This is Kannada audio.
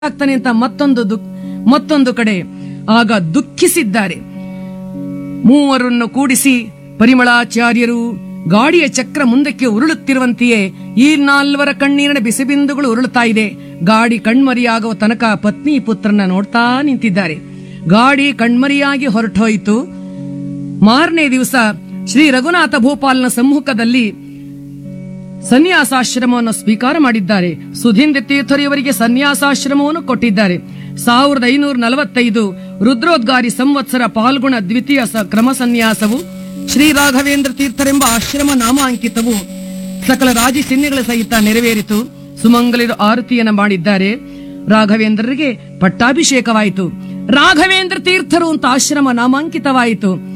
ಆಗ್ತಾನೆ ಅಂತ ಮತ್ತೊಂದು ದುಃಖ ಮತ್ತೊಂದು ಕಡೆ ಆಗ ದುಃಖಿಸಿದ್ದಾರೆ ಮೂವರನ್ನು ಕೂಡಿಸಿ ಪರಿಮಳಾಚಾರ್ಯರು ಗಾಡಿಯ ಚಕ್ರ ಮುಂದಕ್ಕೆ ಉರುಳುತ್ತಿರುವಂತೆಯೇ ಈ ನಾಲ್ವರ ಕಣ್ಣೀರಿನ ಬಿಸಿಬಿಂದುಗಳು ಉರುಳುತ್ತಾ ಇದೆ ಗಾಡಿ ಕಣ್ಮರಿಯಾಗುವ ತನಕ ಪತ್ನಿ ಪುತ್ರನ ನೋಡ್ತಾ ನಿಂತಿದ್ದಾರೆ ಗಾಡಿ ಕಣ್ಮರಿಯಾಗಿ ಹೊರಟೋಯಿತು ಮಾರನೇ ದಿವಸ ಶ್ರೀ ರಘುನಾಥ ಭೂಪಾಲನ ಸಮ್ಮುಖದಲ್ಲಿ ಸನ್ಯಾಸಾಶ್ರಮವನ್ನು ಸ್ವೀಕಾರ ಮಾಡಿದ್ದಾರೆ ಸುಧೀಂದ್ರ ತೀರ್ಥರಿಯವರಿಗೆ ಸನ್ಯಾಸಾಶ್ರಮವನ್ನು ಕೊಟ್ಟಿದ್ದಾರೆ ಸಾವಿರದ ಐನೂರ ನಲವತ್ತೈದು ರುದ್ರೋದ್ಗಾರಿ ಸಂವತ್ಸರ ಪಾಲ್ಗುಣ ದ್ವಿತೀಯ ಸ- ಕ್ರಮ ಸನ್ಯಾಸವು ಶ್ರೀ ರಾಘವೇಂದ್ರ ತೀರ್ಥರೆಂಬ ಆಶ್ರಮ ನಾಮಾಂಕಿತವು ಸಕಲ ರಾಜಿ ಚಿಹ್ನೆಗಳ ಸಹಿತ ನೆರವೇರಿತು ಸುಮಂಗಲಿರು ಆರತಿಯನ್ನ ಮಾಡಿದ್ದಾರೆ ರಾಘವೇಂದ್ರರಿಗೆ ಪಟ್ಟಾಭಿಷೇಕವಾಯಿತು ರಾಘವೇಂದ್ರ ತೀರ್ಥರು ಅಂತ ಆಶ್ರಮ ನಾಮಾಂಕಿತವಾಯಿತು